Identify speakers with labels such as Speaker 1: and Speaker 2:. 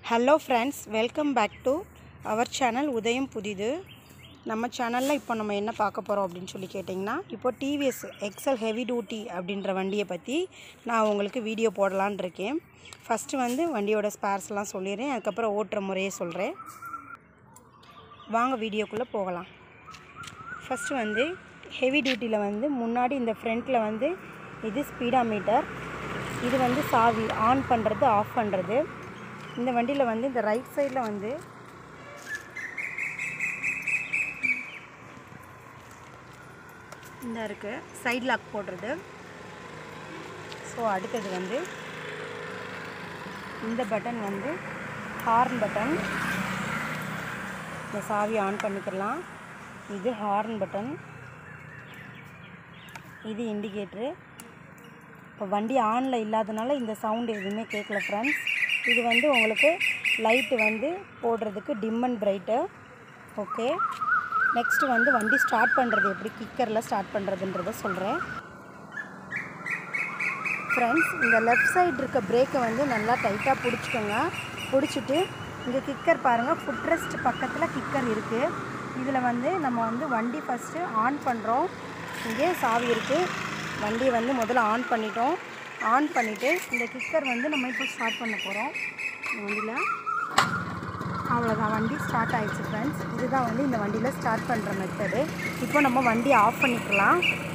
Speaker 1: hello friends welcome back to our channel Udhayam Puthithu நம்ம சேனலில் இப்போ நம்ம என்ன பார்க்க போகிறோம் அப்படின்னு சொல்லி கேட்டிங்கன்னா இப்போ டிவிஎஸ் எக்ஸல் ஹெவி டியூட்டி அப்படின்ற வண்டியை பற்றி நான் உங்களுக்கு வீடியோ போடலான் இருக்கேன் ஃபஸ்ட்டு வந்து வண்டியோட ஸ்பேர்ஸ்லாம் சொல்லிடுறேன் அதுக்கப்புறம் ஓட்டுற முறையை சொல்கிறேன் வாங்க வீடியோக்குள்ளே போகலாம் ஃபஸ்ட்டு வந்து ஹெவி டியூட்டியில் வந்து முன்னாடி இந்த ஃப்ரண்ட்டில் வந்து இது ஸ்பீடா மீட்டர் இது வந்து சாவி ஆன் பண்ணுறது ஆஃப் பண்ணுறது இந்த வண்டியில் வந்து இந்த ரைட் சைடில் வந்து இந்த இருக்குது சைட் லாக் போடுறது ஸோ அடுத்தது வந்து இந்த பட்டன் வந்து ஹார்ன் பட்டன் இந்த சாவி ஆன் பண்ணிக்கலாம் இது ஹார்ன் பட்டன் இது இண்டிகேட்ரு இப்போ வண்டி ஆனில் இல்லாதனால இந்த சவுண்டு எதுவுமே கேட்கல ஃப்ரெண்ட்ஸ் இது வந்து உங்களுக்கு லைட்டு வந்து போடுறதுக்கு dim and bright okay next வந்து வண்டி ஸ்டார்ட் பண்ணுறது எப்படி கிக்கரில் ஸ்டார்ட் பண்ணுறதுன்றத சொல்கிறேன் ஃப்ரெண்ட்ஸ் இந்த லெஃப்ட் சைடு இருக்க பிரேக்கை வந்து நல்லா டைட்டாக பிடிச்சிக்கோங்க பிடிச்சிட்டு இங்கே கிக்கர் பாருங்கள் ஃபுட்ரெஸ்ட் பக்கத்தில் கிக்கர் இருக்குது இதில் வந்து நம்ம வந்து வண்டி ஃபஸ்ட்டு ஆன் பண்ணுறோம் இங்கே சாவி இருக்குது வண்டியை வந்து முதல்ல ஆன் பண்ணிட்டோம் ஆன் பண்ணிவிட்டு இந்த கிக்கர் வந்து நம்ம இப்போ ஸ்டார்ட் பண்ண போகிறோம் இந்த வண்டியில் அவ்வளோதான் வண்டி ஸ்டார்ட் ஆயிடுச்சு ஃப்ரெண்ட்ஸ் இதுதான் வந்து இந்த வண்டியில் ஸ்டார்ட் பண்ணுற மெத்தடு இப்போ நம்ம வண்டி ஆஃப் பண்ணிக்கலாம்